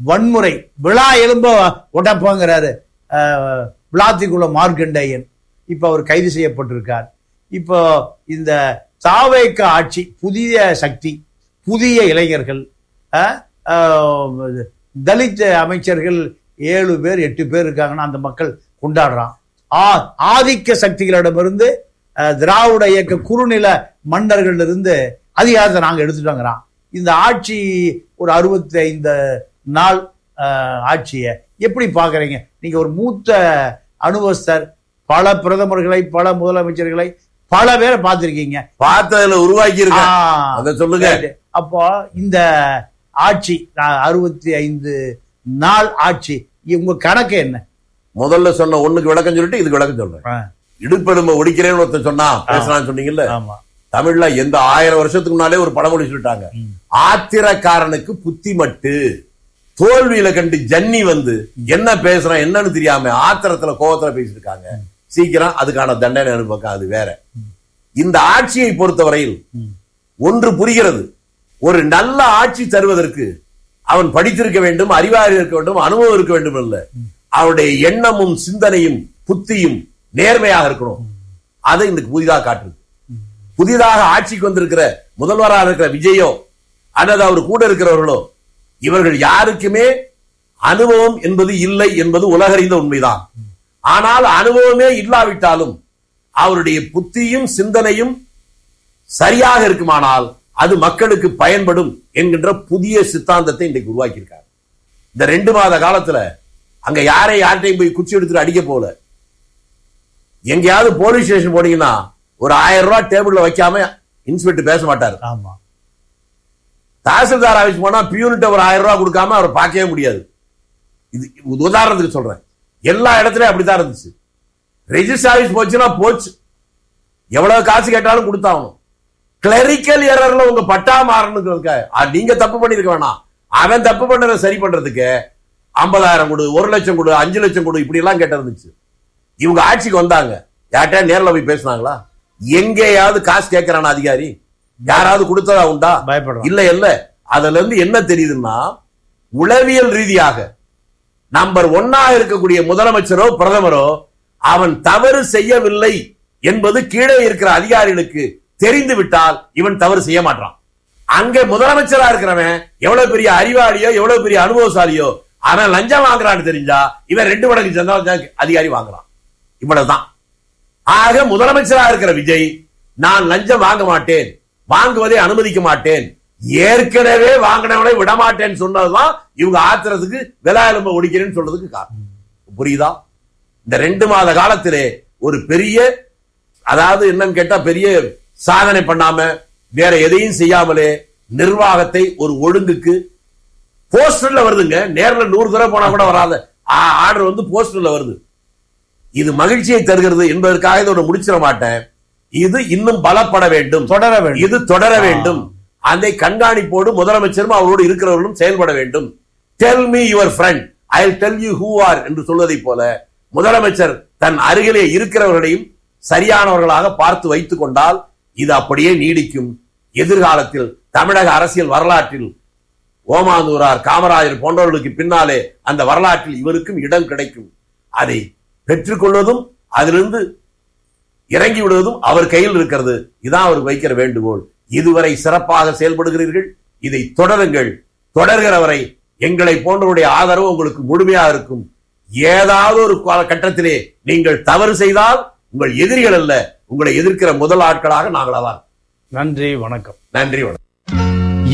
வன்முறை விழா எலும்ப உடப்போங்கிறாரு அஹ், விளாத்திக்குள்ள மார்க்கண்டேயன் இப்ப அவர் கைது செய்யப்பட்டிருக்கார் இப்போ இந்த தாவேக்க ஆட்சி புதிய சக்தி புதிய இளைஞர்கள் அஹ், அஹ், தலித் அமைச்சர்கள் ஏழு பேர் எட்டு பேர் இருக்காங்கன்னா அந்த மக்கள் கொண்டாடுறான் ஆ ஆதிக்க சக்திகளிடமிருந்து அஹ், திராவிட இயக்க குறுநில மன்னர்கள் இருந்து அதிகாரத்தை நாங்க எடுத்துட்டோங்கிறான் இந்த ஆட்சி ஒரு அறுபத்தி ஐந்து நாள் அஹ், ஆட்சியை எப்படி பாக்குறீங்க நீங்க ஒரு மூத்த அனுபவஸ்தர் பல பிரதமர்களை பல முதலமைச்சர்களை பல பேரை பார்த்திருக்கீங்க பார்த்ததுல உருவாக்கி இருக்க ஆ, அதை சொல்லுங்க right. அப்போ இந்த ஆட்சி அறுபத்தி ஐந்து நாள் ஆட்சி உங்க கணக்கு என்ன முதல்ல சொன்ன ஒண்ணுக்கு விளக்கம் சொல்லிட்டு இதுக்கு விளக்கம் சொல்றேன் ஆ, இடுப்பெலும்ப ஒடிக்கிறேன்னு ஒருத்தன் சொன்னா பேசலாம்னு சொன்னீங்கல்ல ஆமா தமிழ்ல எந்த ஆயிரம் வருஷத்துக்கு முன்னாலே ஒரு பழமொழி சொல்லிட்டாங்க ம். ஆத்திரக்காரனுக்கு புத்தி மட்டு தோல்வியில கண்டு ஜன்னி வந்து என்ன பேசுறான் என்னன்னு தெரியாம ஆத்திரத்துல கோவத்துல பேசியிருக்காங்க சீக்கிரம் அதுக்கான தண்டனை அனுபவம் அது வேற இந்த ஆட்சியை பொறுத்தவரையில் ம். ஒன்று புரிகிறது ஒரு நல்ல ஆட்சி தருவதற்கு அவன் படித்திருக்க வேண்டும் அறிவாளி இருக்க வேண்டும் அனுபவம் இருக்க வேண்டும் இல்ல அவருடைய எண்ணமும் சிந்தனையும் புத்தியும் நேர்மையாக இருக்கணும் அதை இன்னைக்கு புதிதாக காட்டுது புதிதாக ஆட்சிக்கு வந்திருக்கிற முதல்வராக இருக்கிற விஜயோ அல்லது அவர் கூட இருக்கிறவர்களோ இவர்கள் யாருக்குமே அனுபவம் என்பது இல்லை என்பது உலகறிந்த உண்மைதான் ஆனால் அனுபவமே இல்லாவிட்டாலும் அவருடைய புத்தியும் சிந்தனையும் சரியாக இருக்குமானால் அது மக்களுக்கு பயன்படும் என்கின்ற புதிய சித்தாந்தத்தை இன்றைக்கு உருவாக்கியிருக்காங்க இந்த ரெண்டு மாத காலத்துல அங்க யாரை யார்கிட்டையும் போய் குச்சி எடுத்துட்டு அடிக்க போல எங்கேயாவது போலீஸ் ஸ்டேஷன் போனீங்கன்னா ஒரு ஆயிரம் ரூபாய் டேபிள்ல வைக்காம இன்ஸ்பெக்டர் பேச மாட்டாரு ஆமா தாசில்தார் ஆபீஸ் போனா பியூனிட்ட ஒரு ஆயிரம் ரூபாய் கொடுக்காம அவரை பார்க்கவே முடியாது இது இது உதாரணத்துக்கு சொல்றேன் எல்லா இடத்துலயும் அப்படித்தான் இருந்துச்சு ரெஜிஸ்டர் ஆபீஸ் போச்சுன்னா போச்சு எவ்வளவு காசு கேட்டாலும் கொடுத்தாகணும் கிளரிக்கல் எரர்ல உங்க பட்டா மாறணுங்கிறதுக்கு நீங்க தப்பு பண்ணிருக்க வேணாம் அவன் தப்பு பண்ணதை சரி பண்றதுக்கு ஐம்பதாயிரம் கொடு ஒரு லட்சம் கொடு அஞ்சு லட்சம் கொடு இப்படி எல்லாம் கேட்டு இருந்துச்சு இவங்க ஆட்சிக்கு வந்தாங்க யார்கிட்டயா நேர்ல போய் பேசுனாங்களா எங்கேயாவது காசு கேட்கறான அதிகாரி யாராவது கொடுத்ததா உண்டா பயப்படுறான் இல்ல இல்ல அதுல இருந்து என்ன தெரியுதுன்னா உளவியல் ரீதியாக நம்பர் ஒன்னா இருக்கக்கூடிய முதலமைச்சரோ பிரதமரோ அவன் தவறு செய்யவில்லை என்பது கீழே இருக்கிற அதிகாரிகளுக்கு தெரிந்து விட்டால் இவன் தவறு செய்ய மாட்டான் அங்க முதலமைச்சரா இருக்கிறவன் எவ்வளவு பெரிய அறிவாளியோ எவ்வளவு பெரிய அனுபவசாலியோ அவன் லஞ்சம் வாங்குறான்னு தெரிஞ்சா இவன் ரெண்டு மடங்கு சந்தா அதிகாரி வாங்குறான் இவ்வளவுதான் ஆக முதலமைச்சரா இருக்கிற விஜய் நான் லஞ்சம் வாங்க மாட்டேன் வாங்குவதை அனுமதிக்க மாட்டேன் ஏற்கனவே வாங்கினவனை விட மாட்டேன்னு சொன்னதுதான் இவங்க ஆத்திரத்துக்கு விலா எலும்பு ஒடிக்கிறேன்னு சொல்றதுக்கு காரணம் புரியுதா இந்த ரெண்டு மாத காலத்திலே ஒரு பெரிய அதாவது என்னன்னு கேட்டா பெரிய சாதனை பண்ணாம வேற எதையும் செய்யாமலே நிர்வாகத்தை ஒரு ஒழுங்குக்கு போஸ்டர்ல வருதுங்க நேர்ல நூறு தடவை போனா கூட வராத ஆர்டர் வந்து போஸ்டர்ல வருது இது மகிழ்ச்சியை தருகிறது என்பதற்காக இதோட முடிச்சிட மாட்டேன் இது இன்னும் பலப்பட வேண்டும் தொடர வேண்டும் இது தொடர வேண்டும் அதை கண்காணிப்போடு முதலமைச்சரும் அவரோடு இருக்கிறவர்களும் செயல்பட வேண்டும் tell me your friend I tell you who are என்று சொல்வதைப் போல முதலமைச்சர் தன் அருகிலே இருக்கிறவர்களையும் சரியானவர்களாக பார்த்து வைத்துக் கொண்டால் இது அப்படியே நீடிக்கும் எதிர்காலத்தில் தமிழக அரசியல் வரலாற்றில் ஓமாந்தூரார் காமராஜர் போன்றவர்களுக்கு பின்னாலே அந்த வரலாற்றில் இவருக்கும் இடம் கிடைக்கும் அதை பெற்றுக்கொள்வதும் அதிலிருந்து இறங்கி விடுவதும் அவர் கையில் இருக்கிறது இதான் அவர் வைக்கிற வேண்டுகோள் இதுவரை சிறப்பாக செயல்படுகிறீர்கள் இதை தொடருங்கள் தொடர்கிற வரை எங்களை போன்றவருடைய ஆதரவு உங்களுக்கு முழுமையா இருக்கும் ஏதாவது ஒரு கால- கட்டத்திலே நீங்கள் தவறு செய்தால் உங்கள் எதிரிகள் அல்ல உங்களை எதிர்க்கிற முதல் ஆட்களாக நாங்கள் அதான் நன்றி வணக்கம் நன்றி வணக்கம்